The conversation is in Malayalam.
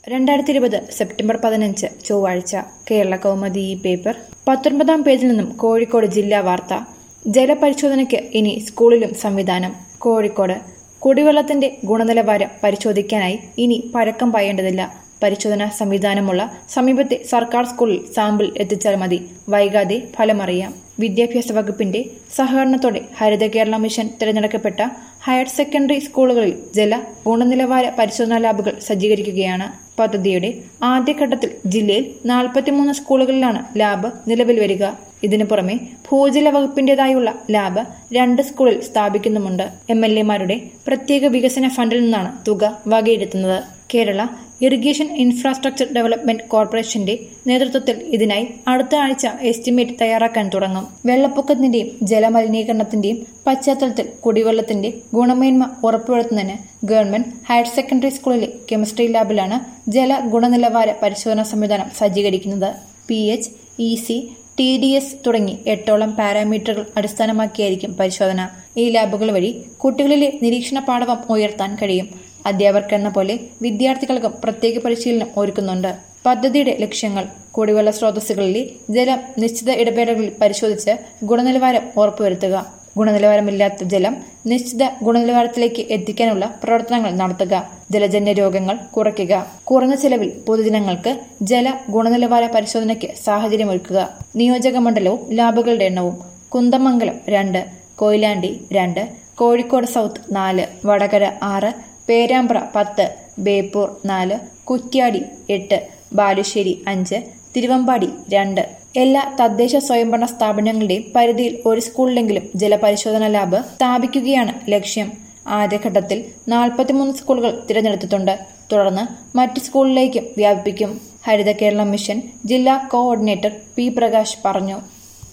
രണ്ടായിരത്തി ഇരുപത് സെപ്റ്റംബർ പതിനഞ്ച് ചൊവ്വാഴ്ച കേരള കൗമുദി ഈ പേപ്പർ പത്തൊൻപതാം പേജിൽ നിന്നും കോഴിക്കോട് ജില്ലാ വാർത്ത ജലപരിശോധനയ്ക്ക് ഇനി സ്കൂളിലും സംവിധാനം കോഴിക്കോട് കുടിവെള്ളത്തിന്റെ ഗുണനിലവാരം പരിശോധിക്കാനായി ഇനി പഴക്കം പായേണ്ടതില്ല പരിശോധനാ സംവിധാനമുള്ള സമീപത്തെ സർക്കാർ സ്കൂളിൽ സാമ്പിൾ എത്തിച്ചാൽ മതി വൈകാതെ ഫലമറിയാം വിദ്യാഭ്യാസ വകുപ്പിന്റെ സഹകരണത്തോടെ ഹരിത കേരള മിഷൻ തിരഞ്ഞെടുക്കപ്പെട്ട ഹയർ സെക്കൻഡറി സ്കൂളുകളിൽ ജല ഗുണനിലവാര പരിശോധനാ ലാബുകൾ സജ്ജീകരിക്കുകയാണ് പദ്ധതിയുടെ ആദ്യഘട്ടത്തിൽ ജില്ലയിൽ നാൽപ്പത്തിമൂന്ന് സ്കൂളുകളിലാണ് ലാബ് നിലവിൽ വരിക ഇതിനു പുറമെ ഭൂജല വകുപ്പിന്റേതായുള്ള ലാബ് രണ്ട് സ്കൂളിൽ സ്ഥാപിക്കുന്നുമുണ്ട് എം എൽ എമാരുടെ പ്രത്യേക വികസന ഫണ്ടിൽ നിന്നാണ് തുക വകയിരുത്തുന്നത് കേരള ഇറിഗേഷൻ ഇൻഫ്രാസ്ട്രക്ചർ ഡെവലപ്മെന്റ് കോർപ്പറേഷന്റെ നേതൃത്വത്തിൽ ഇതിനായി അടുത്ത ആഴ്ച എസ്റ്റിമേറ്റ് തയ്യാറാക്കാൻ തുടങ്ങും വെള്ളപ്പൊക്കത്തിന്റെയും ജലമലിനീകരണത്തിന്റെയും പശ്ചാത്തലത്തിൽ കുടിവെള്ളത്തിന്റെ ഗുണമേന്മ ഉറപ്പുവരുത്തുന്നതിന് ഗവൺമെന്റ് ഹയർ സെക്കൻഡറി സ്കൂളിലെ കെമിസ്ട്രി ലാബിലാണ് ജല ഗുണനിലവാര പരിശോധനാ സംവിധാനം സജ്ജീകരിക്കുന്നത് P H E C T D S തുടങ്ങി എട്ടോളം പാരാമീറ്ററുകൾ അടിസ്ഥാനമാക്കിയായിരിക്കും പരിശോധന ഈ ലാബുകൾ വഴി കുട്ടികളിലെ നിരീക്ഷണ പാടവം ഉയർത്താൻ കഴിയും അധ്യാപകർക്കെന്ന പോലെ വിദ്യാർത്ഥികൾക്കും പ്രത്യേക പരിശീലനം ഒരുക്കുന്നുണ്ട് പദ്ധതിയുടെ ലക്ഷ്യങ്ങൾ കുടിവെള്ള സ്രോതസ്സുകളിലെ ജലം നിശ്ചിത ഇടവേളകളിൽ പരിശോധിച്ച് ഗുണനിലവാരം ഉറപ്പുവരുത്തുക ഗുണനിലവാരമില്ലാത്ത ജലം നിശ്ചിത ഗുണനിലവാരത്തിലേക്ക് എത്തിക്കാനുള്ള പ്രവർത്തനങ്ങൾ നടത്തുക ജലജന്യ രോഗങ്ങൾ കുറയ്ക്കുക കുറഞ്ഞ ചെലവിൽ പൊതുജനങ്ങൾക്ക് ജല ഗുണനിലവാര പരിശോധനയ്ക്ക് സാഹചര്യമൊരുക്കുക നിയോജക മണ്ഡലവും ലാബുകളുടെ എണ്ണവും കുന്തമംഗലം രണ്ട് കൊയിലാണ്ടി രണ്ട് കോഴിക്കോട് സൗത്ത് നാല് വടകര ആറ് പേരാമ്പ്ര പത്ത് ബേപ്പൂർ നാല് കുറ്റ്യാടി എട്ട് ബാലുശ്ശേരി അഞ്ച് തിരുവമ്പാടി രണ്ട് എല്ലാ തദ്ദേശ സ്വയംഭരണ സ്ഥാപനങ്ങളുടെയും പരിധിയിൽ ഒരു സ്കൂളിലെങ്കിലും ജലപരിശോധന ലാബ് സ്ഥാപിക്കുകയാണ് ലക്ഷ്യം ആദ്യഘട്ടത്തിൽ നാൽപ്പത്തിമൂന്ന് സ്കൂളുകൾ തിരഞ്ഞെടുത്തിട്ടുണ്ട് തുടർന്ന് മറ്റ് സ്കൂളിലേക്കും വ്യാപിപ്പിക്കും ഹരിത കേരളം മിഷൻ ജില്ലാ കോഓർഡിനേറ്റർ പി പ്രകാശ് പറഞ്ഞു